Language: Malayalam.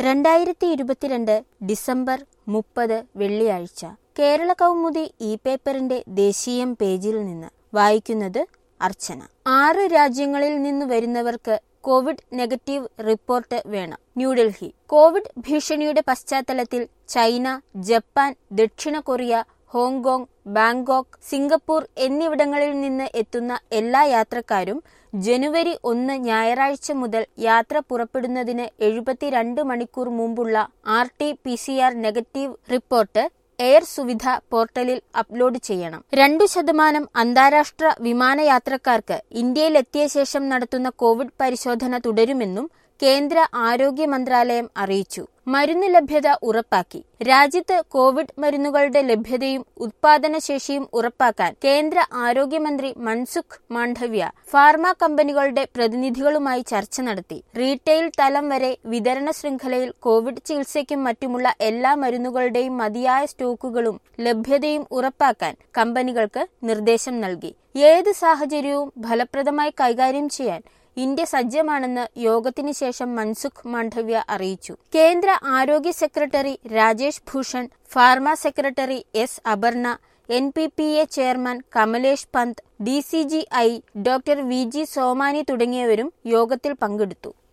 രണ്ടായിരത്തി ഇരുപത്തിരണ്ട് ഡിസംബർ മുപ്പത് വെള്ളിയാഴ്ച കേരള കൗമുദി ഇ പേപ്പറിന്റെ ദേശീയം പേജിൽ നിന്ന് വായിക്കുന്നത് അർച്ചന ആറ് രാജ്യങ്ങളിൽ നിന്ന് വരുന്നവർക്ക് കോവിഡ് നെഗറ്റീവ് റിപ്പോർട്ട് വേണം ന്യൂഡൽഹി കോവിഡ് ഭീഷണിയുടെ പശ്ചാത്തലത്തിൽ ചൈന ജപ്പാൻ ദക്ഷിണ കൊറിയ ഹോങ്കോങ് ബാങ്കോക്ക് സിംഗപ്പൂർ എന്നിവിടങ്ങളിൽ നിന്ന് എത്തുന്ന എല്ലാ യാത്രക്കാരും ജനുവരി ഒന്ന് ഞായറാഴ്ച മുതൽ യാത്ര പുറപ്പെടുന്നതിന് എഴുപത്തിരണ്ട് മണിക്കൂർ മുമ്പുള്ള R T P C R negative report air Suvidha പോർട്ടലിൽ അപ്ലോഡ് ചെയ്യണം രണ്ടു ശതമാനം അന്താരാഷ്ട്ര വിമാനയാത്രക്കാർക്ക് ഇന്ത്യയിലെത്തിയ ശേഷം നടത്തുന്ന കോവിഡ് പരിശോധന തുടരുമെന്നും കേന്ദ്ര ആരോഗ്യ മന്ത്രാലയം അറിയിച്ചു മരുന്ന് ലഭ്യത ഉറപ്പാക്കി രാജ്യത്ത് കോവിഡ് മരുന്നുകളുടെ ലഭ്യതയും ഉത്പാദനശേഷിയും ഉറപ്പാക്കാൻ കേന്ദ്ര ആരോഗ്യമന്ത്രി മൻസുഖ് മാണ്ഡവ്യ ഫാർമ കമ്പനികളുടെ പ്രതിനിധികളുമായി ചർച്ച നടത്തി റീറ്റെയിൽ തലം വരെ വിതരണ ശൃംഖലയിൽ കോവിഡ് ചികിത്സയ്ക്കും മറ്റുമുള്ള എല്ലാ മരുന്നുകളുടെയും മതിയായ സ്റ്റോക്കുകളും ലഭ്യതയും ഉറപ്പാക്കാൻ കമ്പനികൾക്ക് നിർദ്ദേശം നൽകി ഏത് സാഹചര്യവും ഫലപ്രദമായി കൈകാര്യം ചെയ്യാൻ ഇന്ത്യ സജ്ജമാണെന്ന് യോഗത്തിന് ശേഷം മൻസുഖ് മാണ്ഡവ്യ അറിയിച്ചു കേന്ദ്ര ആരോഗ്യ secretary Rajesh Bhushan pharma secretary S Aparna N P P A chairman Kamlesh Pant D C G I doctor V G Somani തുടങ്ങിയവരും യോഗത്തിൽ പങ്കെടുത്തു